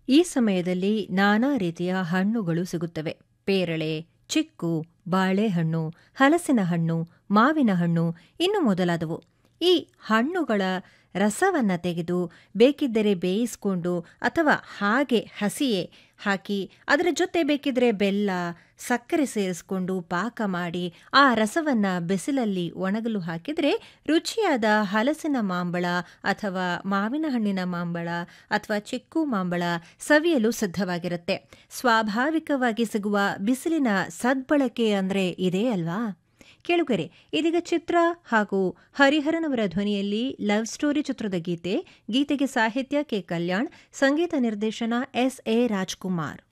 ಈ ಸಮಯದಲ್ಲಿ ನಾನಾ ರೀತಿಯ ಹಣ್ಣುಗಳು ಸಿಗುತ್ತವೆ ಪೇರಳೆ ಚಿಕ್ಕು ಬಾಳೆಹಣ್ಣು ಹಲಸಿನ ಹಣ್ಣು ಮಾವಿನ ಹಣ್ಣು ಇನ್ನು ಮೊದಲಾದವು ಈ ಹಣ್ಣುಗಳ ರಸವನ್ನು ತೆಗೆದು ಬೇಕಿದ್ದರೆ ಬೇಯಿಸಿಕೊಂಡು ಅಥವಾ ಹಾಗೆ ಹಸಿಯೇ ಹಾಕಿ ಅದರ ಜೊತೆ ಬೇಕಿದ್ರೆ ಬೆಲ್ಲ ಸಕ್ಕರೆ ಸೇರಿಸ್ಕೊಂಡು ಪಾಕ ಮಾಡಿ ಆ ರಸವನ್ನು ಬಿಸಿಲಲ್ಲಿ ಒಣಗಲು ಹಾಕಿದರೆ ರುಚಿಯಾದ ಹಲಸಿನ ಮಾಂಬಳ ಅಥವಾ ಮಾವಿನ ಹಣ್ಣಿನ ಮಾಂಬಳ ಅಥವಾ ಚಿಕ್ಕು ಮಾಂಬಳ ಸವಿಯಲು ಸಿದ್ಧವಾಗಿರುತ್ತೆ ಸ್ವಾಭಾವಿಕವಾಗಿ ಸಿಗುವ ಬಿಸಿಲಿನ ಸದ್ಬಳಕೆ ಅಂದರೆ ಇದೇ ಅಲ್ವಾ ಕೇಳುಗರೆ ಇದೀಗ ಚಿತ್ರ ಹಾಗೂ ಹರಿಹರನವರ ಧ್ವನಿಯಲ್ಲಿ ಲವ್ ಸ್ಟೋರಿ ಚಿತ್ರದ ಗೀತೆ ಗೀತೆಗೆ ಸಾಹಿತ್ಯ ಕೆ ಕಲ್ಯಾಣ್ ಸಂಗೀತ ನಿರ್ದೇಶನ ಎಸ್ ಎ ರಾಜ್ಕುಮಾರ್